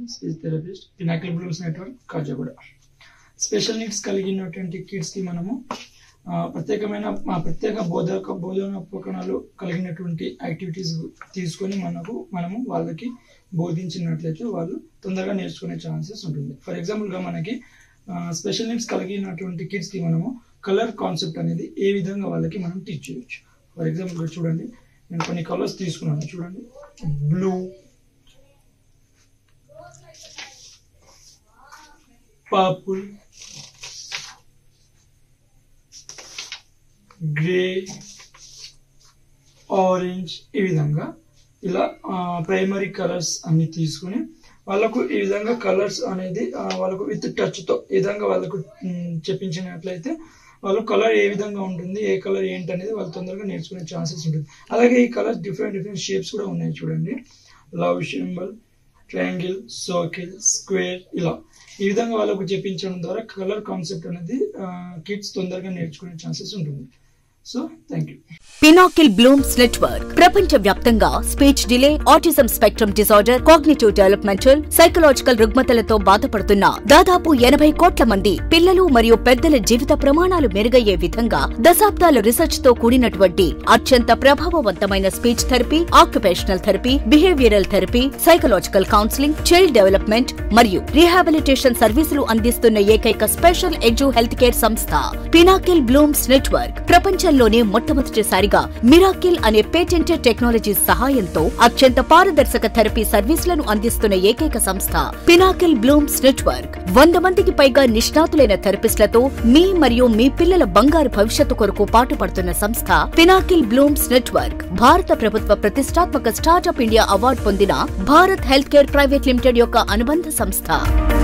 consultant speech therapist Pinnacle Blooms Network Kajaguda special needs కలిగినటువంటి kids కి మనము ఆ, ప్రత్యేకమైన ఆ, ప్రత్యేక బోధక బోధన ఉపకరణాలు కలిగినటువంటి యాక్టివిటీస్ తీసుకొని మనకు మనము వాళ్ళకి బోధించినట్లయితే వాళ్ళు తొందరగా నేర్చుకునే ఛాన్సెస్ ఉంటుంది ఫర్ ఎగ్జాంపుల్గా మనకి స్పెషల్ నీడ్స్ కలిగినటువంటి కిడ్స్కి మనము కలర్ కాన్సెప్ట్ అనేది ఏ విధంగా వాళ్ళకి మనం టీచ్ చేయొచ్చు ఫర్ ఎగ్జాంపుల్గా చూడండి నేను కొన్ని కలర్స్ తీసుకున్నాను చూడండి బ్లూ పర్పుల్ గ్రే ఆరెంజ్ ఈ విధంగా ఇలా ప్రైమరీ కలర్స్ అన్ని తీసుకుని వాళ్ళకు ఈ విధంగా కలర్స్ అనేది ఆ, వాళ్ళకు విత్ టచ్తో ఈ విధంగా వాళ్ళకు మ్, చెప్పించినట్లయితే వాళ్ళు కలర్ ఏ విధంగా ఉంటుంది ఏ కలర్ ఏంటి అనేది వాళ్ళు తొందరగా నేర్చుకునే ఛాన్సెస్ ఉంటుంది అలాగే ఈ కలర్స్ డిఫరెంట్ డిఫరెంట్ షేప్స్ కూడా ఉన్నాయి చూడండి love symbol triangle circle square ఇలా ఈ విధంగా వాళ్ళకు చెప్పించడం ద్వారా కలర్ కాన్సెప్ట్ అనేది కిడ్స్ తొందరగా నేర్చుకునే ఛాన్సెస్ ఉంటుంది so thank you Pinnacle Blooms Network ప్రపంచ వ్యాప్తంగా speech delay autism spectrum disorder cognitive developmental psychological రుగ్మతలతో బాధపడుతున్న దాదాపు ఎనభై కోట్ల మంది పిల్లలు మరియు పెద్దల జీవిత ప్రమాణాలు మెరుగయ్యే విధంగా దశాబ్దాల రీసెర్చ్ తో కూడినటువంటి అత్యంత ప్రభావవంతమైన speech therapy occupational therapy behavioural therapy psychological counselling child development మరియు రీహాబిలిటేషన్ సర్వీసులు అందిస్తున్న ఏకైక స్పెషల్ ఎడ్యు హెల్త్ కేర్ సంస్థ పినాకిల్ బ్లూమ్స్ నెట్వర్క్ ప్రపంచంలోనే మొట్టమొదటిసారిగా మిరాకిల్ అనే పేటెంటెడ్ టెక్నాలజీ సహాయంతో అత్యంత పారదర్శక థెరపీ సర్వీసులను అందిస్తున్న ఏకైక సంస్థ పినాకిల్ బ్లూమ్స్ నెట్వర్క్ వంద మందికి పైగా నిష్ణాతులైన థెరపిస్టులతో మీ మరియు మీ పిల్లల బంగారు భవిష్యత్తు కొరకు పాటుపడుతున్న సంస్థ పినాకిల్ బ్లూమ్స్ నెట్వర్క్ భారత ప్రభుత్వ ప్రతిష్టాత్మక స్టార్టప్ ఇండియా అవార్డు పొందిన Bharat health care private limited యొక్క అనుబంధ సంస్థ